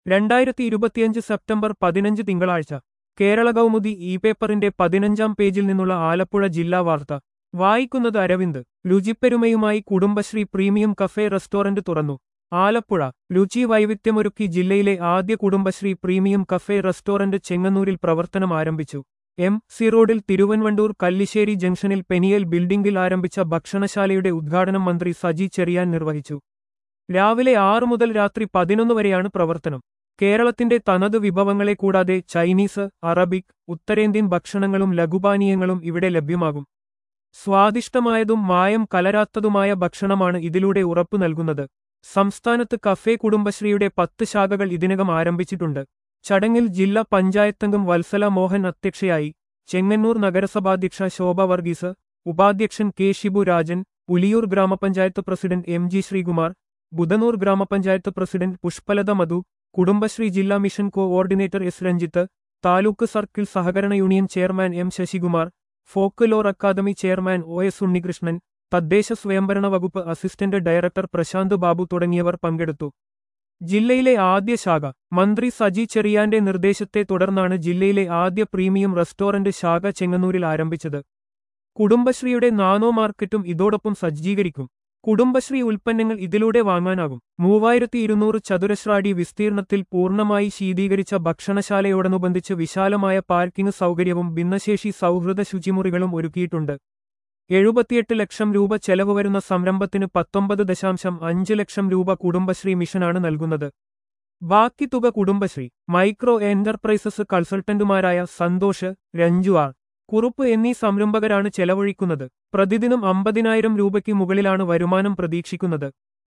രണ്ടായിരത്തി ഇരുപത്തിയഞ്ച് സെപ്റ്റംബർ പതിനഞ്ച് തിങ്കളാഴ്ച കേരള കൗമുദി ഇ പേപ്പറിന്റെ പതിനഞ്ചാം പേജിൽ നിന്നുള്ള ആലപ്പുഴ ജില്ലാ വാർത്ത വായിക്കുന്നത് അരവിന്ദ് രുചിപ്പെരുമയുമായി കുടുംബശ്രീ പ്രീമിയം കഫേ റെസ്റ്റോറന്റ് തുറന്നു ആലപ്പുഴ രുചി വൈവിധ്യമൊരുക്കി ജില്ലയിലെ ആദ്യ കുടുംബശ്രീ പ്രീമിയം കഫേ റെസ്റ്റോറന്റ് ചെങ്ങന്നൂരിൽ പ്രവർത്തനം ആരംഭിച്ചു എം സി റോഡിൽ തിരുവൻവണ്ടൂർ കല്ലിശ്ശേരി ജംഗ്ഷനിൽ പെനിയൽ ബിൽഡിംഗിൽ ആരംഭിച്ച ഭക്ഷണശാലയുടെ ഉദ്ഘാടനം മന്ത്രി സജി ചെറിയാൻ നിർവഹിച്ചു രാവിലെ ആറു മുതൽ രാത്രി പതിനൊന്ന് വരെയാണ് പ്രവർത്തനം കേരളത്തിന്റെ തനത് വിഭവങ്ങളെ കൂടാതെ ചൈനീസ് അറബിക് ഉത്തരേന്ത്യൻ ഭക്ഷണങ്ങളും ലഘുപാനീയങ്ങളും ഇവിടെ ലഭ്യമാകും സ്വാദിഷ്ടമായതും മായം കലരാത്തതുമായ ഭക്ഷണമാണ് ഇതിലൂടെ ഉറപ്പു നൽകുന്നത് സംസ്ഥാനത്ത് കഫേ കുടുംബശ്രീയുടെ പത്ത് ശാഖകൾ ഇതിനകം ആരംഭിച്ചിട്ടുണ്ട് ചടങ്ങിൽ ജില്ലാ പഞ്ചായത്തംഗം വത്സല മോഹൻ അധ്യക്ഷയായി ചെങ്ങന്നൂർ നഗരസഭാധ്യക്ഷ ശോഭ വർഗീസ് ഉപാധ്യക്ഷൻ കെ ഷിബു രാജൻ പുലിയൂർ ഗ്രാമപഞ്ചായത്ത് president M G Sreekumar Budhanoor ഗ്രാമപഞ്ചായത്ത് പ്രസിഡന്റ് പുഷ്പലത മധു കുടുംബശ്രീ ജില്ലാ mission coordinator S Ranjith taluk circle സഹകരണ union chairman M Sasikumar folklore academy chairman O S Unnikrishnan തദ്ദേശ സ്വയംഭരണ വകുപ്പ് അസിസ്റ്റന്റ് ഡയറക്ടർ പ്രശാന്ത് ബാബു തുടങ്ങിയവർ പങ്കെടുത്തു ജില്ലയിലെ ആദ്യ ശാഖ മന്ത്രി സജി ചെറിയാന്റെ നിർദ്ദേശത്തെ തുടർന്നാണ് ജില്ലയിലെ ആദ്യ പ്രീമിയം റെസ്റ്റോറന്റ് ശാഖ ചെങ്ങന്നൂരിൽ ആരംഭിച്ചത് കുടുംബശ്രീയുടെ നാനോ മാർക്കറ്റും ഇതോടൊപ്പം സജ്ജീകരിക്കും കുടുംബശ്രീ ഉൽപ്പന്നങ്ങൾ ഇതിലൂടെ വാങ്ങാനാകും മൂവായിരത്തി ഇരുന്നൂറ് ചതുരശ്രാടി വിസ്തീർണത്തിൽ പൂർണ്ണമായി ശീതീകരിച്ച ഭക്ഷണശാലയോടനുബന്ധിച്ച് വിശാലമായ പാർക്കിംഗ് സൗകര്യവും ഭിന്നശേഷി സൗഹൃദ ശുചിമുറികളും ഒരുക്കിയിട്ടുണ്ട് എഴുപത്തിയെട്ട് ലക്ഷം രൂപ ചെലവ് വരുന്ന സംരംഭത്തിന് പത്തൊമ്പത് ദശാംശം അഞ്ച് ലക്ഷം രൂപ കുടുംബശ്രീ മിഷനാണ് നൽകുന്നത് ബാക്കി തുക കുടുംബശ്രീ മൈക്രോ എന്റർപ്രൈസസ് കൺസൾട്ടന്റുമാരായ സന്തോഷ് രഞ്ജു ആർ കുറുപ്പ് എന്നീ സംരംഭകരാണ് ചെലവഴിക്കുന്നത് പ്രതിദിനം അമ്പതിനായിരം രൂപയ്ക്ക് മുകളിലാണ് വരുമാനം പ്രതീക്ഷിക്കുന്നത്